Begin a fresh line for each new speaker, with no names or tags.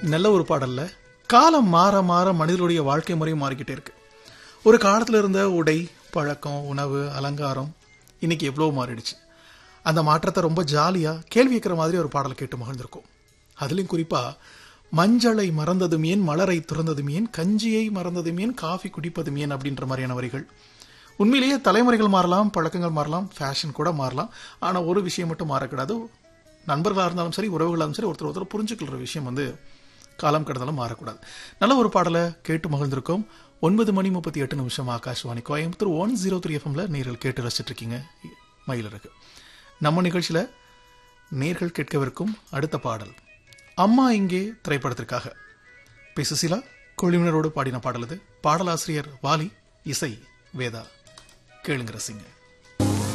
நல்ல ஒரு பாடல்ல காலம் மாற மாற மனிதனுடைய வாழ்க்கை முறையும் மாறிக்கிட்டே இருக்கு ஒரு காலத்துல இருந்த உடை பழக்கம் உணவு அலங்காரம் இன்னைக்கு எவ்வளோ மாறிடுச்சு அந்த மாற்றத்தை ரொம்ப ஜாலியா கேள்வி கேட்கிற மாதிரி ஒரு பாடல் கேட்டு மகிழ்ந்திருக்கும் அதுலயும் குறிப்பா மஞ்சளை மறந்ததும் ஏன் மலரை துறந்ததும் ஏன் கஞ்சியை மறந்ததும் ஏன் காஃபி குடிப்பதும் ஏன் அப்படின்ற மாதிரியான வரிகள் உண்மையிலேயே தலைமுறைகள் மாறலாம் பழக்கங்கள் மாறலாம் ஃபேஷன் கூட மாறலாம் ஆனா ஒரு விஷயம் மட்டும் மாறக்கூடாது நண்பர்களாக இருந்தாலும் சரி உறவுகளாக இருந்தாலும் சரி ஒருத்தர் ஒருத்தர் புரிஞ்சுக்கிற விஷயம் வந்து காலம் கடந்தாலும் மாறக்கூடாது நல்ல ஒரு பாடலை கேட்டு மகிழ்ந்திருக்கோம் ஒன்பது மணி முப்பத்தி எட்டு நிமிஷம் Akashvani Coimbatore one zero three எஃப்எம்ல நேர்கள் கேட்டு ரசிச்சிட்டு இருக்கீங்க மயிலருக்கு நம்ம நிகழ்ச்சியில நேர்கள் கேட்கவிருக்கும் அடுத்த பாடல் அம்மா இங்கே திரைப்படத்திற்காக பி சுசிலா குழுவினரோடு பாடின பாடல் இது பாடலாசிரியர் வாலி இசை வேதா கேளுங்க ரசிங்க